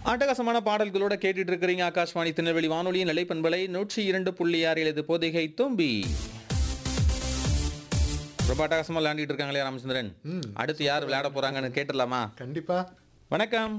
அட்டகாசமான பாடல்களோட கேட்டுட்டு இருக்கிறீங்க ஆகாஷ்வாணி திருநெல்வேலி வானொலியின் நிலைப்பண்பலை நூற்றி இரண்டு புள்ளி ஆறில் இது பொதிகை தும்பி ரொம்ப அட்டகாசமா விளையாண்டிட்டு இருக்காங்களே ராமச்சந்திரன் அடுத்து யார் விளையாட போறாங்கன்னு கேட்டுடலாமா கண்டிப்பா வணக்கம்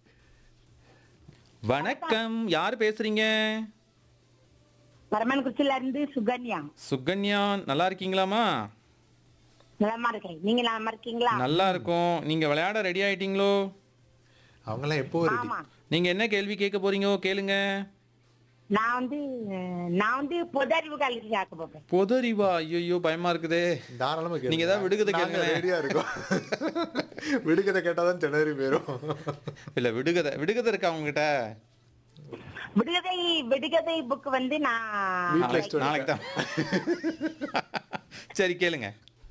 வணக்கம் யார் பேசுறீங்க வரமன்குச்சில இருந்து சுகன்யா சுகன்யா நல்லா இருக்கீங்களாமா நலமா இருக்கேன் நீங்க நலமா இருக்கீங்களா நல்லா இருக்கும் நீங்க விளையாட ரெடி ஆயிட்டீங்களோ அவங்களாம் எப்போ ரெடி ஆமா நீங்க என்ன கேள்வி கேட்க போறீங்க கேளுங்க நான் வந்து அஹ், நான் வந்து பொது அறிவு கல்வி கேட்க போறேன் பொது அறிவா ஐயோ பயமா இருக்குதே தாராளமா கேளுங்க. நீங்க ஏதாவது விடுகதை நாங்க கேளுங்களேன். ரெடியா இருக்கோம் விடுகதை கேட்டாதான் திணறி போயிரும் இல்ல விடுகதை விடுகதை இருக்கா உங்ககிட்ட விடுகதை விடுகதை புக் வந்து நான் வீட்ல வச்சுட்டு நாளைக்கு தான் சரி கேளுங்க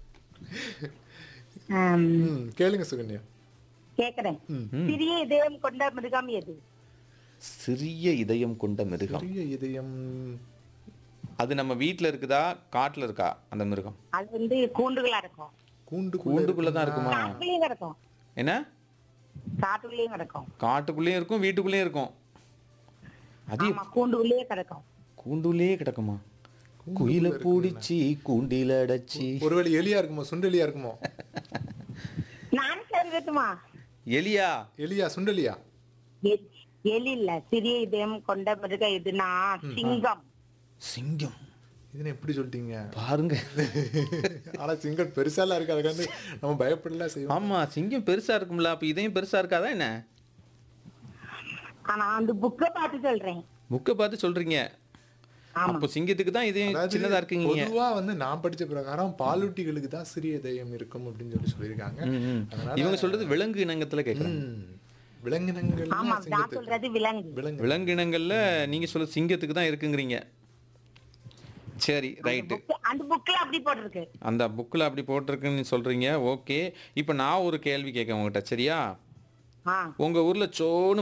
ஆம், ம், கேளுங்க சுகன்யா கேக்குறேன் சிறிய இதயம் கொண்ட மிருகம் எது சிறிய இதயம் கொண்ட மிருகம் பெரிய இதயம் அது நம்ம வீட்ல இருக்குதா காட்டுல இருக்கா அந்த மிருகம் அது வந்து கூண்டுகளா இருக்கும் கூண்டு கூண்டுக்குள்ள தான் இருக்குமா காட்டுக்குள்ளேயும் கிடக்கும் என்ன காட்டுக்குள்ளேயும் கிடக்கும் காட்டுக்குள்ளேயும் இருக்கும் வீட்டுக்குள்ளேயும் இருக்கும் அது ஆமா கூண்டுக்குள்ளேயே கிடக்கும் கூண்டுலயே கிடக்குமா குயில பூடிச்சி கூண்டில அடைச்சி ஒருவேளை எலியா இருக்குமோ சுண்டெலியா இருக்குமோ நான் சொல்லட்டுமா எலியா எலியா சுண்டெலியா எ- எலி இல்ல சிறிய இதயம் கொண்ட மிருகம் எதுனா சிங்கம் சிங்கம் இதுன்னு எப்படி சொல்லிட்டீங்க பாருங்க ஆனா சிங்கம் பெருசாலாம் இருக்கு அதுக்கு வந்து நம்ம பயப்படலாம் செய்வோம் ஆமா சிங்கம் பெருசா இருக்கும்ல அப்ப இதயம் பெருசா இருக்காதா என்ன ஆனா அந்த புக்கை பார்த்து சொல்றேன் புக்கை பார்த்து சொல்றீங்க ஆமா அப்போ சிங்கத்துக்கு தான் இதயம் அதாவது சின்னதா இருக்குங்க பொதுவா வந்து நான் படிச்ச பிரகாரம் பாலூட்டிகளுக்கு தான் சிறிய இதயம் இருக்கும் அப்படின்னு சொல்லி சொல்லியிருக்காங்க அதனால இவங்க சொல்றது விலங்கு இனங்கத்துல கேக்குறாங்க ம், விலங்கினங்கள் ஆமா நான் சிங்கத்துக்கு சொல்றது விலங்கு விலங்கு விலங்கினங்கள்ல நீங்க சொல்ல சிங்கத்துக்கு தான் இருக்குங்கிறீங்க சரி ரைட்டு book- அந்த புக்ல அப்படி போட்டிருக்கு அந்த புக்கில் அப்படி போட்டிருக்குன்னு சொல்றீங்க ஓகே இப்போ நான் ஒரு கேள்வி கேட்க உங்ககிட்ட சரியா ஆ உங்க ஊர்ல சோன்னு